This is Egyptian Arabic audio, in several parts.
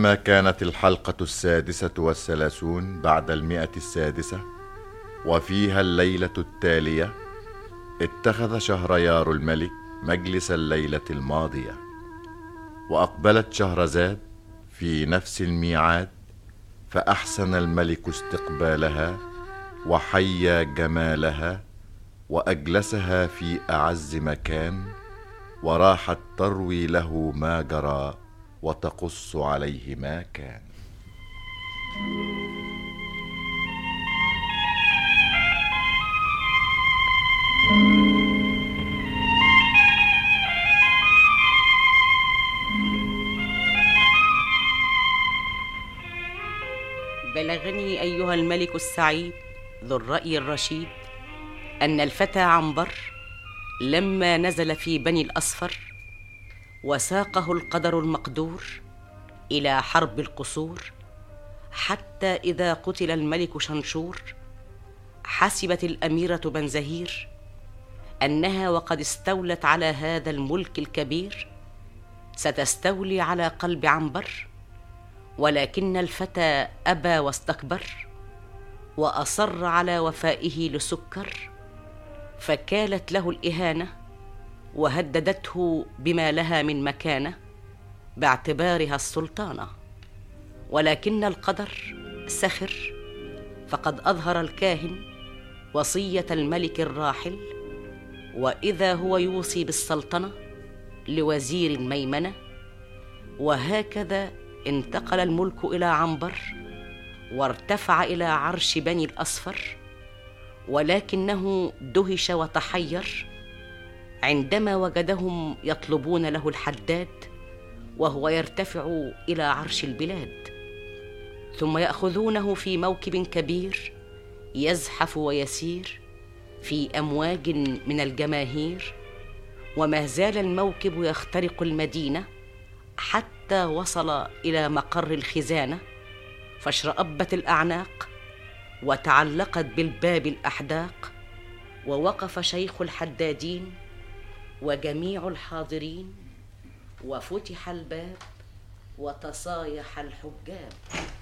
ولما كانت الحلقة السادسة والثلاثون بعد المئة السادسة وفيها الليلة التالية اتخذ شهريار الملك مجلس الليلة الماضية وأقبلت شهرزاد في نفس الميعاد فأحسن الملك استقبالها وحيا جمالها وأجلسها في أعز مكان وراحت تروي له ما جرى وتقص عليه ما كان بلغني ايها الملك السعيد ذو الراي الرشيد ان الفتى عنبر لما نزل في بني الاصفر وساقه القدر المقدور الى حرب القصور حتى اذا قتل الملك شنشور حسبت الاميره بنزهير انها وقد استولت على هذا الملك الكبير ستستولي على قلب عنبر ولكن الفتى ابى واستكبر واصر على وفائه لسكر فكالت له الاهانه وهددته بما لها من مكانه باعتبارها السلطانه ولكن القدر سخر فقد اظهر الكاهن وصيه الملك الراحل واذا هو يوصي بالسلطنه لوزير ميمنه وهكذا انتقل الملك الى عنبر وارتفع الى عرش بني الاصفر ولكنه دهش وتحير عندما وجدهم يطلبون له الحداد وهو يرتفع الى عرش البلاد ثم ياخذونه في موكب كبير يزحف ويسير في امواج من الجماهير وما زال الموكب يخترق المدينه حتى وصل الى مقر الخزانه فاشرأبت الاعناق وتعلقت بالباب الاحداق ووقف شيخ الحدادين وجميع الحاضرين وفتح الباب وتصايح الحجاب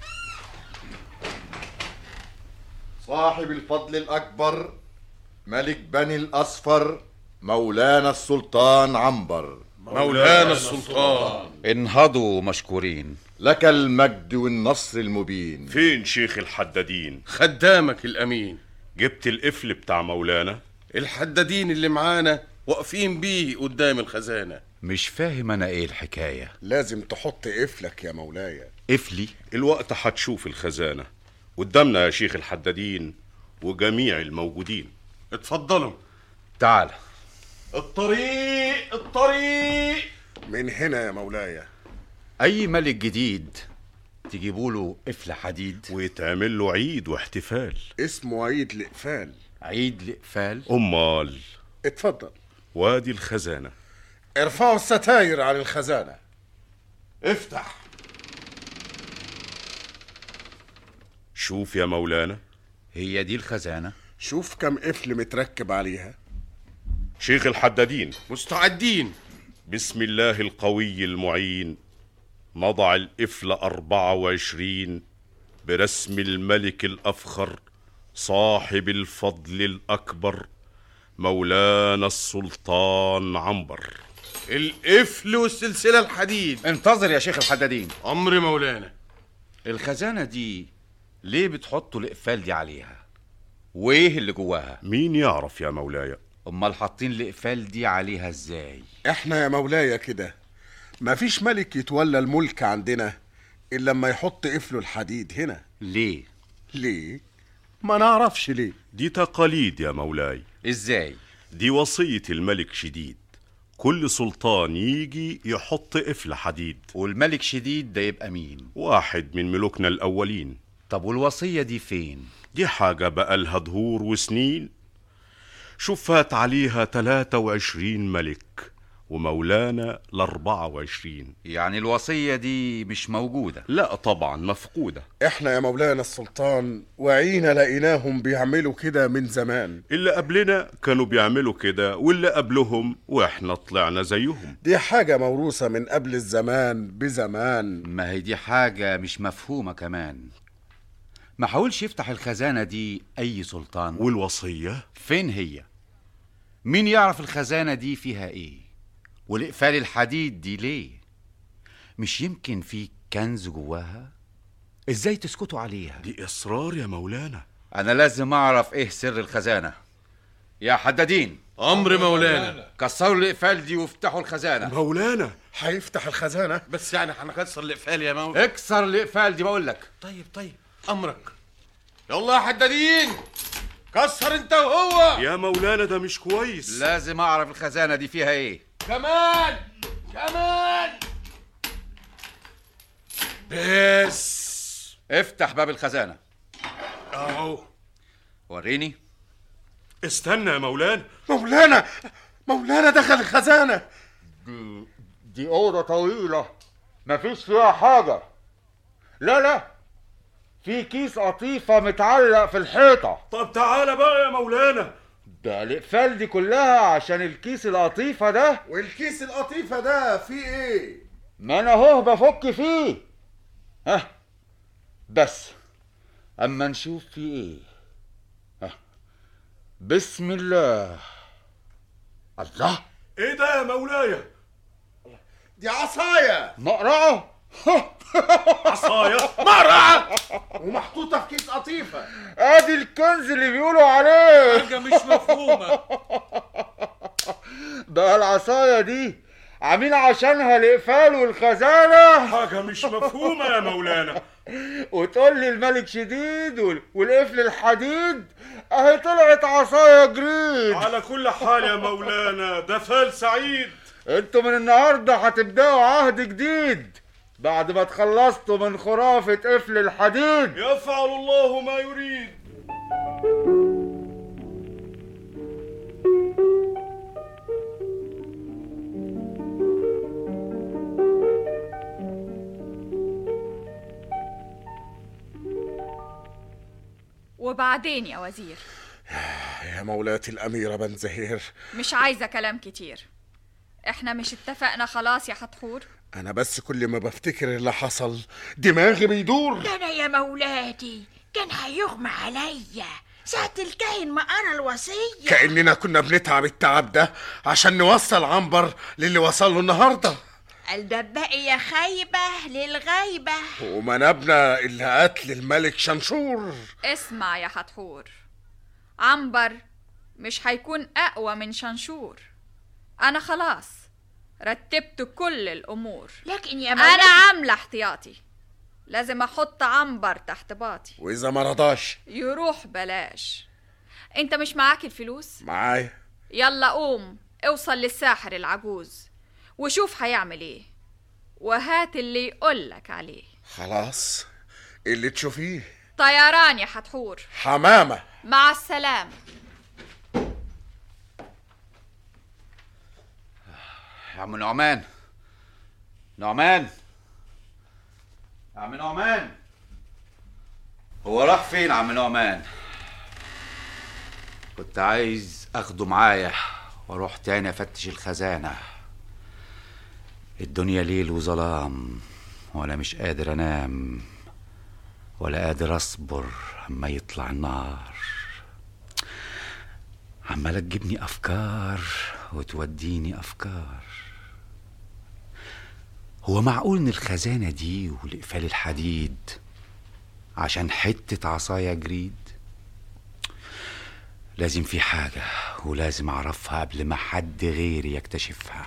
صاحب الفضل الأكبر ملك بني الأصفر مولانا السلطان عنبر مولانا السلطان انهضوا مشكورين لك المجد والنصر المبين فين شيخ الحدادين خدامك الامين جبت القفل بتاع مولانا الحدادين اللي معانا واقفين بيه قدام الخزانه مش فاهم انا ايه الحكايه لازم تحط قفلك يا مولاي قفلي الوقت هتشوف الخزانة قدامنا يا شيخ الحدادين وجميع الموجودين اتفضلوا تعال الطريق الطريق من هنا يا مولاي اي ملك جديد تجيبوا له قفل حديد ويتعمل له عيد واحتفال اسمه عيد الإقفال عيد الاقفال امال اتفضل وادي الخزانة ارفعوا الستاير عن الخزانة افتح شوف يا مولانا هي دي الخزانه شوف كم قفل متركب عليها شيخ الحدادين مستعدين بسم الله القوي المعين نضع القفل أربعة وعشرين برسم الملك الأفخر صاحب الفضل الأكبر مولانا السلطان عنبر القفل والسلسله الحديد انتظر يا شيخ الحدادين امر مولانا الخزانه دي ليه بتحطوا الاقفال دي عليها وايه اللي جواها مين يعرف يا مولاي امال حاطين الاقفال دي عليها ازاي احنا يا مولاي كده مفيش ملك يتولى الملك عندنا إلا لما يحط قفله الحديد هنا ليه ليه؟ ما نعرفش ليه دي تقاليد يا مولاي ازاي دي وصية الملك شديد كل سلطان يجي يحط قفل حديد والملك شديد ده يبقى مين واحد من ملوكنا الأولين طب والوصيه دي فين دي حاجة بقالها دهور وسنين شوف فات عليها 23 ملك ومولانا الأربعة وعشرين يعني الوصية دي مش موجودة لا طبعا مفقودة احنا يا مولانا السلطان وعينا لقيناهم بيعملوا كده من زمان اللي قبلنا كانوا بيعملوا كده واللي قبلهم واحنا طلعنا زيهم دي حاجة موروثة من قبل الزمان بزمان ما هي دي حاجة مش مفهومة كمان ما حاولش يفتح الخزانة دي أي سلطان والوصية فين هي مين يعرف الخزانة دي فيها ايه والإقفال الحديد دي ليه مش يمكن في كنز جواها ازاي تسكتوا عليها دي إصرار يا مولانا انا لازم اعرف ايه سر الخزانة يا حدادين امر مولانا كسروا الإقفال دي وافتحوا الخزانة مولانا هيفتح الخزانة بس يعني هنكسر الاقفال يا مولانا اكسر الإقفال دي بقول لك طيب طيب امرك يلا يا حدادين كسر انت وهو يا مولانا ده مش كويس لازم اعرف الخزانة دي فيها ايه كمان كمان بس افتح باب الخزانة اهو وريني استنى يا مولانا مولانا مولانا دخل الخزانة دي أوضة طويلة مفيش فيها حاجة لا لا في كيس قطيفة متعلق في الحيطة طب تعالى بقى يا مولانا ده الإقفال دي كلها عشان الكيس القطيفة ده والكيس القطيفة ده فيه ايه ما أنا أهو بفك فيه ها بس أما نشوف فيه إيه ها بسم الله الله ايه ده يا مولاي دي عصاية مقرعة عصاية ومحطوطة في كيس قطيفة ادي الكنز اللي بيقولوا عليه حاجه مش مفهومه ده العصاية دي عاملين عشانها الإقفال والخزانة حاجة مش مفهومة يا مولانا وتقول لي الملك شديد وال- والقفل الحديد اهي طلعت عصاية جريد على كل حال يا مولانا ده فال سعيد انتوا من النهاردة هتبدأوا عهد جديد بعد ما تخلصتوا من خرافة قفل الحديد يفعل الله ما يريد وبعدين يا وزير يا مولاتي الأميرة بنزهير مش عايزة كلام كتير احنا مش اتفقنا خلاص يا حتحور أنا بس كل ما بفتكر اللي حصل دماغي بيدور ده انا يا مولاتي كان هيغمى عليا ساعة الكاهن ما قرا الوصية كأننا كنا بنتعب التعب ده عشان نوصل عنبر للي وصل له النهارده الدباقي يا خايبة للغايبة ومنابنا اللي قتل الملك شنشور اسمع يا حتحور عنبر مش هيكون اقوى من شنشور انا خلاص رتبت كل الامور لكن يا انا مولاتي عامله احتياطي لازم احط عنبر تحت باطي وإذا ما رضاش يروح بلاش انت مش معاك الفلوس معايا يلا قوم اوصل للساحر العجوز وشوف هيعمل ايه وهات اللي يقولك عليه خلاص اللي تشوفيه طيران يا حتحور حمامة مع السلامة يا عم نعمان نعمان يا عم نعمان هو راح فين عم نعمان كنت عايز اخده معايا واروح تاني افتش الخزانة الدنيا ليل وظلام وانا مش قادر انام ولا قادر اصبر اما يطلع النهار عمالة تجيبني افكار وتوديني افكار هو معقول ان الخزانة دي والإقفال الحديد عشان حتة عصاية جريد لازم في حاجة ولازم أعرفها قبل ما حد غيري يكتشفها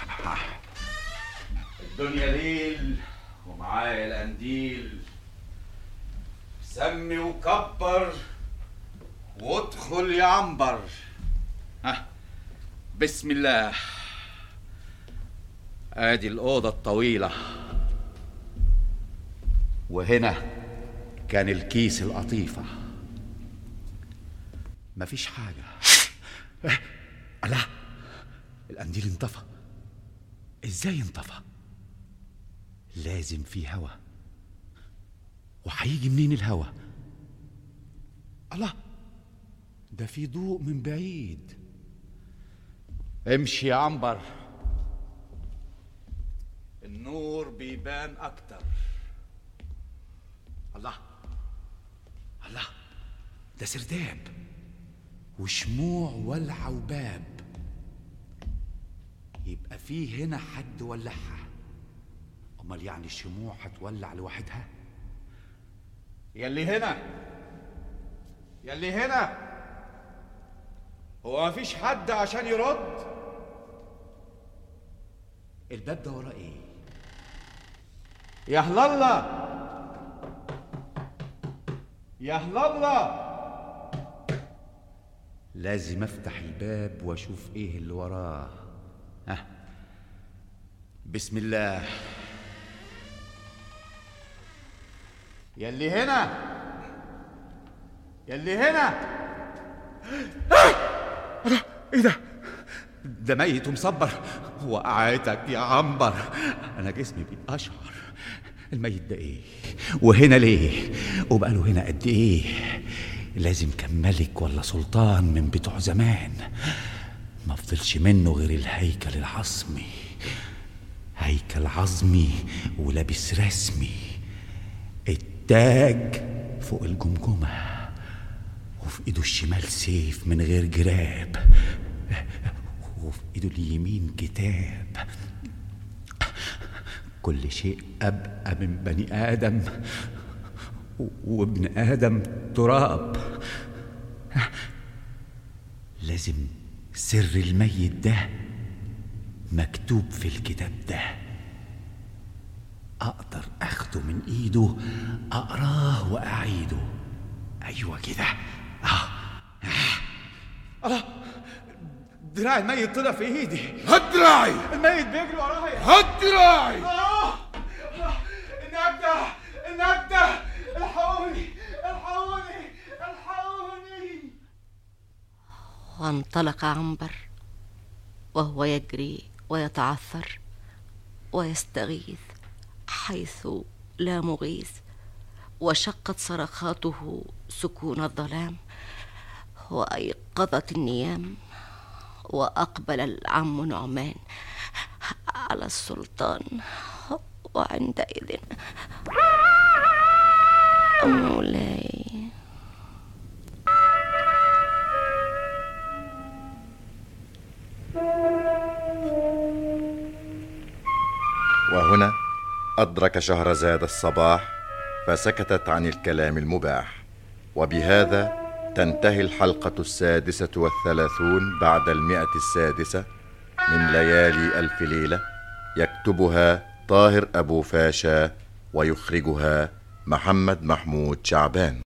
الدنيا ليل ومعايا القنديل سمي وكبر وادخل يا عنبر ها بسم الله ادي الأوضة الطويلة وهنا كان الكيس القطيفة مفيش حاجة لا القنديل انطفى ازاي انطفى لازم في هوا وهيجي منين الهوا الله ده في ضوء من بعيد امشي يا عنبر النور بيبان اكتر الله الله ده سرداب وشموع ولعة وباب يبقى فيه هنا حد ولعها امال يعني الشموع هتولع لوحدها يلي هنا يلي هنا هو مفيش حد عشان يرد الباب ده وراه ايه يا هلاله يا هلاله لازم افتح الباب واشوف ايه اللي وراه ها بسم الله يلي هنا يلي هنا ايه ده ده ميت ومصبر وقعتك يا عنبر انا جسمي بيقشعر الميت ده ايه وهنا ليه وبقاله هنا قد ايه لازم كان ملك ولا سلطان من بتوع زمان ما فضلش منه غير الهيكل العظمي هيكل عظمي ولابس رسمي التاج فوق الجمجمة وفي ايده الشمال سيف من غير جراب وفي ايده اليمين كتاب كل شيء أبقى من بني آدم وابن آدم تراب لازم سر الميت ده مكتوب في الكتاب ده أقدر أخده من إيده أقراه وأعيده أيوة كده آه. الله دراع الميت طلع في إيدي هات دراعي الميت بيجري ورايا هات دراعي النجدة النجدة الحقوني الحقوني الحقوني وانطلق عنبر وهو يجري ويتعثر ويستغيث حيث لا مغيث وشقت صرخاته سكون الظلام وايقظت النيام واقبل العم نعمان على السلطان وعندئذ مولاي وهنا أدرك شهرزاد الصباح فسكتت عن الكلام المباح وبهذا تنتهي الحلقة السادسة والثلاثون بعد المئة السادسة من ليالي ألف ليلة يكتبها طاهر أبو فاشا ويخرجها محمد محمود شعبان